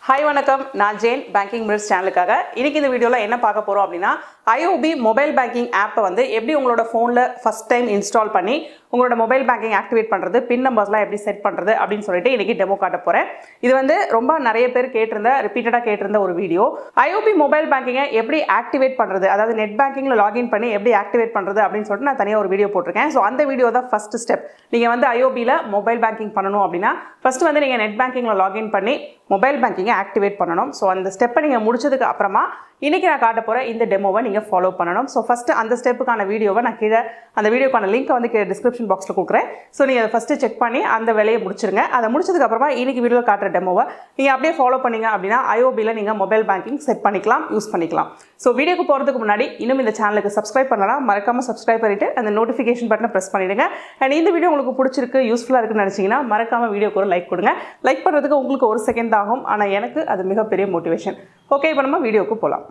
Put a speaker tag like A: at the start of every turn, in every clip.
A: hi வணக்கம் நான் Jain banking mills சேனலுக்காக இன்னைக்கு இந்த வீடியோவில் என்ன பார்க்க போகிறோம் அப்படின்னா ஐஓபி மொபைல் பேங்கிங் ஆப்பை வந்து எப்படி உங்களோட ஃபோனில் ஃபஸ்ட் டைம் இன்ஸ்டால் பண்ணி உங்களோட மொபைல் பேங்கிங் ஆக்டிவேட் பண்ணுறது பின் நம்பர்ஸ்லாம் எப்படி செட் பண்ணுறது அப்படின்னு சொல்லிட்டு இன்னைக்கு டெமோ காட்ட போகிறேன் இது வந்து ரொம்ப நிறைய பேர் கேட்டிருந்த ரிப்பீட்டடாக கேட்டிருந்த ஒரு வீடியோ ஐஓபி மொபைல் பேங்கிங்கை எப்படி ஆக்டிவேட் பண்ணுறது அதாவது நெட் பேங்கிங்கில் லாகின் பண்ணி எப்படி ஆக்டிவேட் பண்ணுறது அப்படின்னு சொல்லிட்டு நான் தனியாக ஒரு வீடியோ போட்டிருக்கேன் ஸோ அந்த வீடியோ தான் ஃபஸ்ட் ஸ்டெப் நீங்கள் வந்து ஐஓபியில் மொபைல் பேங்கிங் பண்ணணும் அப்படின்னா ஃபஸ்ட்டு வந்து நீங்கள் நெட் பேங்கிங்கில் லாகின் பண்ணி மொபைல் பேங்கிங்கை ஆக்டிவேட் பண்ணணும் ஸோ அந்த ஸ்டெப்பை நீங்கள் முடிச்சதுக்கு அப்புறமா இன்றைக்கி நான் காட்ட போகிற இந்த டெமோவை நீங்கள் ஃபாலோ பண்ணணும் ஸோ ஃபஸ்ட்டு அந்த ஸ்டெப்புக்கான வீடியோவை நான் கீழே அந்த வீடியோக்கான லிங்க்கை வந்து கீழே டிஸ்கிரிப்ஷன் பாக்ஸில் கொடுக்குறேன் ஸோ நீங்கள் அதை ஃபஸ்ட்டு செக் பண்ணி அந்த வேலையை முடிச்சிருங்க அதை முடிச்சதுக்கு அப்புறமா இன்றைக்கி வீடியோவில் காட்டுற டெமோவை நீங்கள் அப்படியே ஃபாலோ பண்ணீங்க அப்படின்னா ஐஓபியில் நீங்கள் மொபைல் பேங்கிங் செட் பண்ணிக்கலாம் யூஸ் பண்ணிக்கலாம் ஸோ வீடியோக்கு போகிறதுக்கு முன்னாடி இன்னும் இந்த சேனலுக்கு சப்ஸ்கிரைப் பண்ணலாம் மறக்காமல் சப்ஸ்கிரைப் பண்ணிவிட்டு அந்த நோட்டிஃபிகேஷன் பட்டனை ப்ரெஸ் பண்ணிவிடுங்க அண்ட் இந்த வீடியோ உங்களுக்கு பிடிச்சிருக்கு யூஸ்ஃபுல்லாக இருக்குன்னு நினச்சிங்கன்னா மறக்காமல் வீடியோக்கு ஒரு லைக் கொடுங்க லைக் பண்ணுறதுக்கு உங்களுக்கு ஒரு செகண்ட் ஆகும் ஆனால் எனக்கு அது மிகப்பெரிய மோட்டிவேஷன் ஓகே இப்போ நம்ம வீடியோக்கு போகலாம்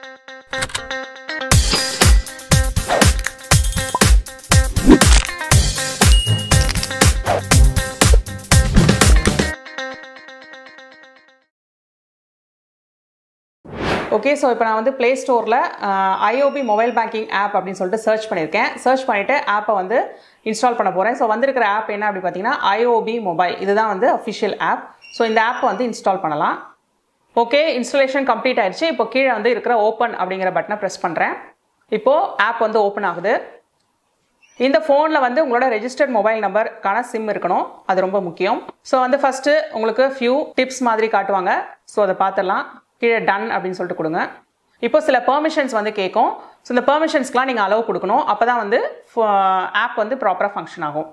A: ஓகே ஸோ இப்போ நான் வந்து ப்ளே ஸ்டோரில் ஐஓபி மொபைல் பேங்கிங் ஆப் அப்படின்னு சொல்லிட்டு சர்ச் பண்ணியிருக்கேன் சர்ச் பண்ணிவிட்டு ஆப்பை வந்து இன்ஸ்டால் பண்ண போகிறேன் ஸோ வந்திருக்கிற ஆப் என்ன அப்படி பார்த்தீங்கன்னா ஐஓபி மொபைல் இதுதான் வந்து அஃபிஷியல் ஆப் ஸோ இந்த ஆப்பை வந்து இன்ஸ்டால் பண்ணலாம் ஓகே இன்ஸ்டாலேஷன் கம்ப்ளீட் ஆயிடுச்சு இப்போ கீழே வந்து இருக்கிற ஓப்பன் அப்படிங்கிற பட்டனை ப்ரெஸ் பண்ணுறேன் இப்போது ஆப் வந்து ஓப்பன் ஆகுது இந்த ஃபோனில் வந்து உங்களோட ரெஜிஸ்டர்ட் மொபைல் நம்பருக்கான சிம் இருக்கணும் அது ரொம்ப முக்கியம் ஸோ வந்து ஃபஸ்ட்டு உங்களுக்கு ஃபியூ டிப்ஸ் மாதிரி காட்டுவாங்க ஸோ அதை பார்த்துடலாம் கீழே டன் அப்படின்னு சொல்லிட்டு கொடுங்க இப்போ சில பெர்மிஷன்ஸ் வந்து கேட்கும் ஸோ இந்த பெர்மிஷன்ஸ்க்குலாம் நீங்கள் அலோவ் கொடுக்கணும் அப்போ தான் வந்து ஆப் வந்து ப்ராப்பராக ஃபங்க்ஷன் ஆகும்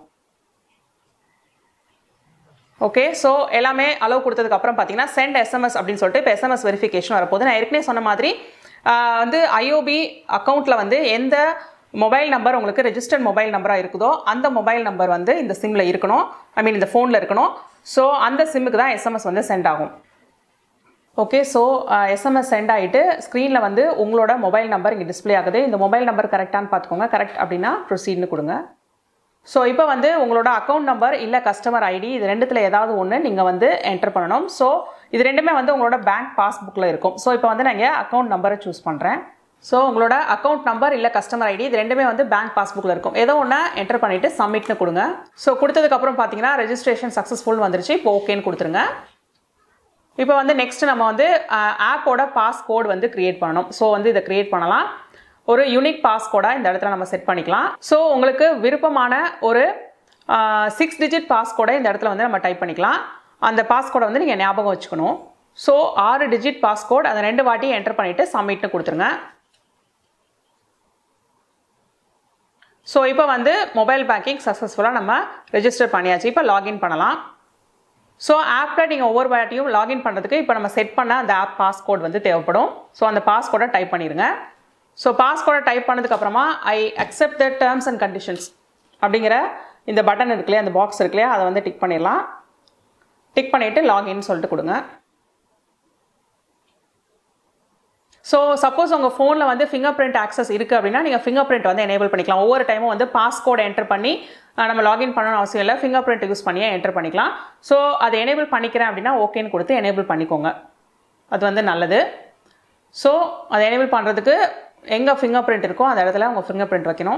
A: ஓகே ஸோ எல்லாமே அலோவ் கொடுத்ததுக்கு அப்புறம் பார்த்தீங்கன்னா சென்ட் எஸ்எம்எஸ் அப்படின்னு சொல்லிட்டு இப்போ எஸ்எம்எஸ் வெரிஃபிகேஷன் வரப்போகுது நான் ஏற்கனவே சொன்ன மாதிரி ஆஹ் வந்து ஐஓபி அக்கௌண்ட்டில் வந்து எந்த மொபைல் நம்பர் உங்களுக்கு ரெஜிஸ்டர்ட் மொபைல் நம்பராக இருக்குதோ அந்த மொபைல் நம்பர் வந்து இந்த சிம்மில் இருக்கணும் ஐ மீன் இந்த ஃபோனில் இருக்கணும் ஸோ அந்த சிம்முக்கு தான் எஸ்எம்எஸ் வந்து சென்ட் ஆகும் ஓகே ஸோ எஸ்எம்எஸ் சென்ட் ஆகிட்டு ஸ்க்ரீனில் வந்து உங்களோட மொபைல் நம்பர் இங்கே டிஸ்ப்ளே ஆகுது இந்த மொபைல் நம்பர் கரெக்டானு பார்த்துக்கோங்க கரெக்ட் அப்படின்னா ப்ரொசீட்னு கொடுங்க ஸோ இப்போ வந்து உங்களோட அக்கௌண்ட் நம்பர் இல்லை கஸ்டமர் ஐடி இது ரெண்டுத்தில் ஏதாவது ஒன்று நீங்கள் வந்து என்டர் பண்ணணும் ஸோ இது ரெண்டுமே வந்து உங்களோட பேங்க் பாஸ்புக்கில் இருக்கும் ஸோ இப்போ வந்து நான் இங்கே அக்கௌண்ட் நம்பரை சூஸ் பண்ணுறேன் ஸோ உங்களோட அக்கௌண்ட் நம்பர் இல்லை கஸ்டமர் ஐடி இது ரெண்டுமே வந்து பேங்க் பாஸ்புக்கில் இருக்கும் ஏதோ ஒன்று என்டர் பண்ணிவிட்டு சப்மிட்னு கொடுங்க ஸோ கொடுத்ததுக்கப்புறம் பார்த்தீங்கன்னா ரெஜிஸ்ட்ரேஷன் சக்ஸஸ்ஃபுல் வந்துருச்சு இப்போ ஓகேன்னு கொடுத்துருங்க இப்போ வந்து நெக்ஸ்ட் நம்ம வந்து ஆப்போட பாஸ் கோட் வந்து கிரியேட் பண்ணணும் ஸோ வந்து இதை கிரியேட் பண்ணலாம் ஒரு யூனிக் பாஸ் கோடாக இந்த இடத்துல நம்ம செட் பண்ணிக்கலாம் ஸோ உங்களுக்கு விருப்பமான ஒரு சிக்ஸ் டிஜிட் பாஸ் கோடை இந்த இடத்துல வந்து நம்ம டைப் பண்ணிக்கலாம் அந்த பாஸ் கோடை வந்து நீங்கள் ஞாபகம் வச்சுக்கணும் ஸோ ஆறு டிஜிட் பாஸ் கோட் அதை ரெண்டு வாட்டி என்டர் பண்ணிவிட்டு சப்மிட்னு கொடுத்துருங்க ஸோ இப்போ வந்து மொபைல் பேங்கிங் சக்ஸஸ்ஃபுல்லாக நம்ம ரெஜிஸ்டர் பண்ணியாச்சு இப்போ லாகின் பண்ணலாம் ஸோ ஆப்பில் நீங்கள் ஒவ்வொரு வாட்டியும் லாகின் பண்ணுறதுக்கு இப்போ நம்ம செட் பண்ண அந்த ஆப் பாஸ்கோட் வந்து தேவைப்படும் ஸோ அந்த பாஸ்கோடை டைப் பண்ணிடுங்க ஸோ பாஸ்கோடை டைப் பண்ணதுக்கப்புறமா I accept the terms and conditions அப்படிங்கிற இந்த பட்டன் இருக்கு இல்லையா அந்த பாக்ஸ் இருக்கு இல்லையா அதை வந்து டிக் பண்ணிடலாம் டிக் பண்ணிவிட்டு லாகின் சொல்லிட்டு கொடுங்க ஸோ சப்போஸ் உங்கள் ஃபோனில் வந்து ஃபிங்கர் பிரிண்ட் ஆக்சஸ் இருக்குது அப்படின்னா நீங்கள் ஃபிங்கர் பிரிண்ட் வந்து எனேபிள் பண்ணிக்கலாம் ஒவ்வொரு டைமும் வந்து பாஸ்கோட் என்டர் பண்ணி அஹ், நம்ம லாகின் பண்ணணும் அவசியம் இல்லை ஃபிங்கர் பிரிண்ட் யூஸ் பண்ணியே என்டர் பண்ணிக்கலாம் ஸோ அதை எனேபிள் பண்ணிக்கிறேன் அப்படின்னா ஓகேன்னு கொடுத்து எனேபிள் பண்ணிக்கோங்க அது வந்து நல்லது ஸோ அதை எனேபிள் பண்ணுறதுக்கு எங்கே ஃபிங்கர் பிரிண்ட் இருக்கோ அந்த இடத்துல உங்கள் ஃபிங்கர் பிரிண்ட் வைக்கணும்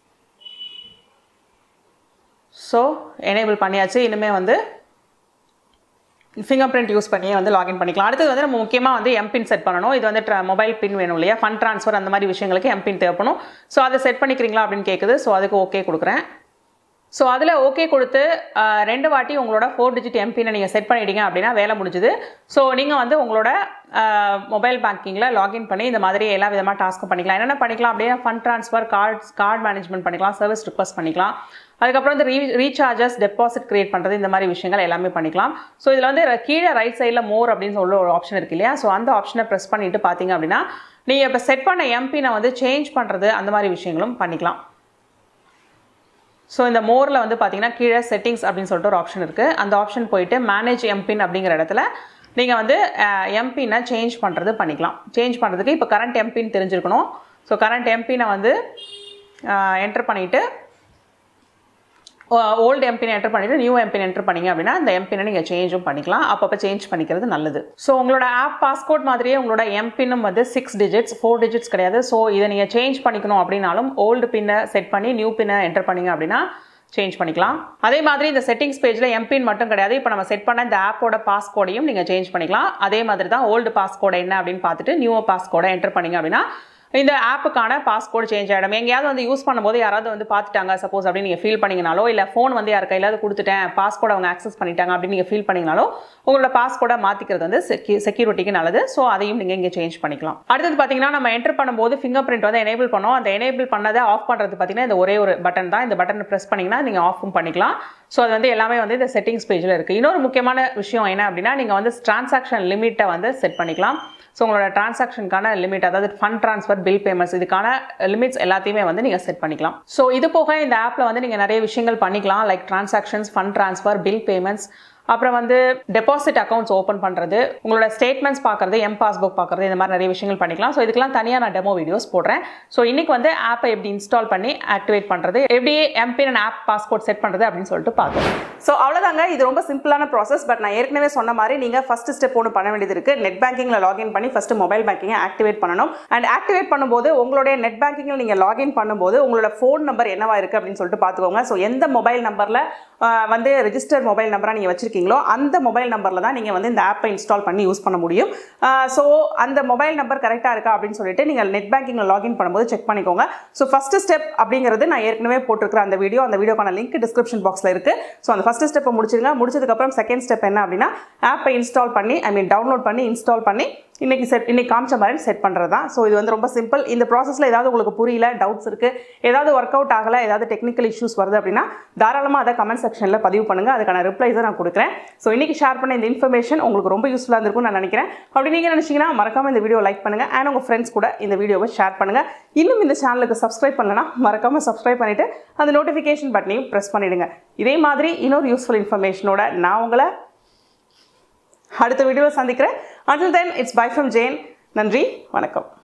A: ஸோ எனேபிள் பண்ணியாச்சு இனிமேல் வந்து ஃபிங்கர் பிரிண்ட் யூஸ் பண்ணியே வந்து லாகின் பண்ணிக்கலாம் அடுத்தது வந்து நம்ம முக்கியமாக வந்து எம்பின் செட் பண்ணணும் இது வந்து மொபைல் பின் வேணும் இல்லையா ஃபண்ட் ட்ரான்ஸ்ஃபர் அந்த மாதிரி விஷயங்களுக்கு எம்பின் தேவைப்படும் ஸோ அதை செட் பண்ணிக்கிறீங்களா அப்படின்னு கேட்குது ஸோ அதுக்கு ஓகே கொடுக்குறேன் ஸோ அதில் ஓகே கொடுத்து ஆஹ், ரெண்டு வாட்டி உங்களோட ஃபோர் டிஜிட் எம்பினை நீங்கள் செட் பண்ணிட்டீங்க அப்படின்னா வேலை முடிஞ்சுது ஸோ நீங்கள் வந்து உங்களோட மொபைல் பேங்கிங்கில் லாகின் பண்ணி இந்த மாதிரி எல்லா விதமாக டாஸ்க்கும் பண்ணிக்கலாம் என்னென்ன பண்ணிக்கலாம் அப்படின்னா fund transfer cards card management பண்ணிக்கலாம் சர்வீஸ் ரிக்வஸ்ட் பண்ணிக்கலாம் அதுக்கப்புறம் வந்து ரீ ரீசார்ஜஸ் டெபாசிட் கிரியேட் பண்ணுறது இந்த மாதிரி விஷயங்கள் எல்லாமே பண்ணிக்கலாம் ஸோ இதில் வந்து ர- கீழே ரைட் சைடில் மோர் அப்படின்னு சொல்ல ஒரு ஆப்ஷன் இருக்கு இல்லையா ஸோ அந்த ஆப்ஷனை ப்ரெஸ் பண்ணிட்டு பார்த்தீங்க அப்படின்னா நீங்கள் இப்போ செட் பண்ண எம்பினை வந்து சேஞ்ச் பண்ணுறது அந்த மாதிரி விஷயங்களும் பண்ணிக்கலாம் ஸோ இந்த மோரில் வந்து பார்த்தீங்கன்னா கீழே செட்டிங்ஸ் அப்படின்னு சொல்லிட்டு ஒரு ஆப்ஷன் இருக்குது அந்த ஆப்ஷன் போயிட்டு மேனேஜ் எம்பின் அப்படிங்கிற இடத்துல நீங்கள் வந்து எம்பினை சேஞ்ச் பண்ணுறது பண்ணிக்கலாம் சேஞ்ச் பண்ணுறதுக்கு இப்போ கரண்ட் எம்பின் தெரிஞ்சிருக்கணும் ஸோ கரண்ட் எம்பினை வந்து என்டர் பண்ணிவிட்டு ஓல்டு எம்பின் என்டர் பண்ணிட்டு நியூ எம்பின் என்டர் பண்ணீங்க அப்படின்னா அந்த எம்பினை நீங்கள் சேஞ்சும் பண்ணிக்கலாம் அப்பப்போ சேஞ்ச் பண்ணிக்கிறது நல்லது ஸோ உங்களோட ஆப் பாஸ்கோட் மாதிரியே உங்களோட எம்பின்னும் வந்து சிக்ஸ் டிஜிட்ஸ் ஃபோர் டிஜிட்ஸ் கிடையாது ஸோ இதை நீங்கள் சேஞ்ச் பண்ணிக்கணும் அப்படின்னாலும் ஓல்டு பின்னை செட் பண்ணி நியூ பின்னை என்டர் பண்ணீங்க அப்படின்னா சேஞ்ச் பண்ணிக்கலாம் அதே மாதிரி இந்த செட்டிங்ஸ் பேஜில் எம்பின் மட்டும் கிடையாது இப்போ நம்ம செட் பண்ண இந்த ஆப்போட பாஸ்கோடையும் நீங்கள் சேஞ்ச் பண்ணிக்கலாம் அதே மாதிரி தான் ஓல்டு பாஸ்கோட என்ன அப்படின்னு பார்த்துட்டு நியூ பாஸ்கோடை என்டர் பண்ணீங்க அப்படின்னா இந்த ஆப்புக்கான பாஸ்கோடு சேஞ்ச் ஆகிடும் எங்கேயாவது வந்து யூஸ் பண்ணும்போது யாராவது வந்து பார்த்துட்டாங்க சப்போஸ் அப்படின்னு நீங்கள் ஃபீல் பண்ணிங்கனாலோ இல்லை ஃபோன் வந்து யார் கையிலாவது கொடுத்துட்டேன் பாஸ்கோட அவங்க ஆக்சஸ் பண்ணிட்டாங்க அப்படின்னு நீங்கள் ஃபீல் பண்ணிங்கனாலோ உங்களோட பாஸ்கோடை மாற்றிக்கிறது வந்து செக்யூரிட்டிக்கு நல்லது ஸோ அதையும் நீங்கள் இங்கே சேஞ்ச் பண்ணிக்கலாம் அடுத்தது பார்த்தீங்கன்னா நம்ம என்டர் பண்ணும்போது ஃபிங்கர் பிரிண்ட் வந்து எனேபிள் பண்ணோம் அந்த எனேபிள் பண்ணதை ஆஃப் பண்ணுறது பார்த்தீங்கன்னா இந்த ஒரே ஒரு பட்டன் தான் இந்த பட்டன் ப்ரெஸ் பண்ணிங்கன்னா நீங்கள் ஆஃபும் பண்ணிக்கலாம் ஸோ அது வந்து எல்லாமே வந்து இந்த செட்டிங்ஸ் பேஜில் இருக்குது இன்னொரு முக்கியமான விஷயம் என்ன அப்படின்னா நீங்கள் வந்து டிரான்சாக்ஷன் லிமிட்டை வந்து செட் பண்ணிக்கலாம் ஸோ உங்களோட டிரான்சாக்ஷனுக்கான லிமிட் அதாவது ஃபண்ட் ட்ரான்ஸ்ஃபர் பில் பேமெண்ட்ஸ் இதுக்கான லிமிட்ஸ் எல்லாத்தையுமே வந்து நீங்கள் செட் பண்ணிக்கலாம் ஸோ இது போக இந்த ஆப்பில் வந்து நீங்கள் நிறைய விஷயங்கள் பண்ணிக்கலாம் like transactions fund transfer bill payments அப்புறம் வந்து டெபாசிட் அக்கௌண்ட்ஸ் ஓப்பன் பண்ணுறது உங்களோட ஸ்டேட்மெண்ட்ஸ் பார்க்குறது எம் பாஸ்புக் பார்க்குறது இந்த மாதிரி நிறைய விஷயங்கள் பண்ணிக்கலாம் ஸோ இதுக்கெல்லாம் தனியாக நான் டெமோ வீடியோஸ் போடுறேன் ஸோ இன்றைக்கி வந்து ஆப்பை எப்படி இன்ஸ்டால் பண்ணி ஆக்டிவேட் பண்ணுறது எப்படி MPIN and app passport set பண்ணுறது அப்படின்னு சொல்லிட்டு பார்க்கலாம்
B: ஸோ அவ்வளோதாங்க இது ரொம்ப சிம்பிளான ப்ராசஸ் பட் நான் ஏற்கனவே சொன்ன மாதிரி நீங்கள் ஃபஸ்ட் ஸ்டெப் ஒன்று பண்ண வேண்டியது இருக்குது நெட் பேங்கிங்கில் லாகின் பண்ணி ஃபஸ்ட்டு மொபைல் பேங்கிங்கை ஆக்டிவேட் பண்ணணும் அண்ட் ஆக்டிவேட் பண்ணும்போது உங்களுடைய நெட் பேங்கிங்கில் நீங்கள் லாகின் பண்ணும்போது உங்களோட ஃபோன் நம்பர் என்னவா இருக்குது அப்படின்னு சொல்லிட்டு பார்த்துக்கோங்க ஸோ எந்த மொபைல் நம்பரில் வந்து ரெஜிஸ்டர் மொபைல் நம்பராக நீங்கள் வச்சுருக்கீங்களோ அந்த மொபைல் நம்பரில் தான் நீங்கள் வந்து இந்த ஆப்பை இன்ஸ்டால் பண்ணி யூஸ் பண்ண முடியும் ஸோ அந்த மொபைல் நம்பர் கரெக்டாக இருக்கா அப்படின்னு சொல்லிட்டு நீங்கள் நெட் பேங்கிங்கில் லாகின் பண்ணும்போது செக் பண்ணிக்கோங்க ஸோ ஃபஸ்ட்டு ஸ்டெப் அப்படிங்கிறது நான் ஏற்கனவே போட்டிருக்கிற அந்த வீடியோ அந்த வீடியோக்கான லிங்க் டிஸ்கிரிப்ஷன் பாக்ஸில் இருக்குது ஸோ அந்த ஃபஸ்ட்டு ஸ்டெப்பை முடிச்சிருங்க முடிச்சதுக்கப்புறம் செகண்ட் ஸ்டெப் என்ன அப்படின்னா ஆப்பை இன்ஸ்டால் பண்ணி ஐ மீன் டவுன்லோட் பண்ணி இன்ஸ்டால் பண்ணி இன்றைக்கி செட் இன்றைக்கி காமிச்ச மாதிரி செட் பண்ணுறது தான் ஸோ இது வந்து ரொம்ப சிம்பிள் இந்த ப்ராசஸில் ஏதாவது உங்களுக்கு புரியல டவுட்ஸ் இருக்குது ஏதாவது ஒர்க் அவுட் ஆகலை ஏதாவது டெக்னிக்கல் இஷ்யூஸ் வருது அப்படின்னா தாராளமாக அதை கமெண்ட் செக்ஷனில் பதிவு பண்ணுங்கள் அதுக்கான ரிப்ளைஸை நான் கொடுக்குறேன் ஸோ இன்றைக்கி ஷேர் பண்ண இந்த இன்ஃபர்மேஷன் உங்களுக்கு ரொம்ப யூஸ்ஃபுல்லாக இருந்திருக்கும்னு நான் நினைக்கிறேன் அப்படி நீங்கள் நினச்சிங்கன்னா மறக்காமல் இந்த வீடியோ லைக் பண்ணுங்கள் அண்ட் உங்கள் ஃப்ரெண்ட்ஸ் கூட இந்த வீடியோவை ஷேர் பண்ணுங்கள் இன்னும் இந்த சேனலுக்கு சப்ஸ்கிரைப் பண்ணலன்னா மறக்காமல் சப்ஸ்கிரைப் பண்ணிவிட்டு அந்த நோட்டிஃபிகேஷன் பட்டனையும் ப்ரெஸ் பண்ணிவிடுங்க இதே மாதிரி இன்னொரு யூஸ்ஃபுல் இன்ஃபர்மேஷனோட நான் உங்களை அடுத்த வீடியோவில் சந்திக்கிறேன் until then it's bye from Jain நன்றி வணக்கம்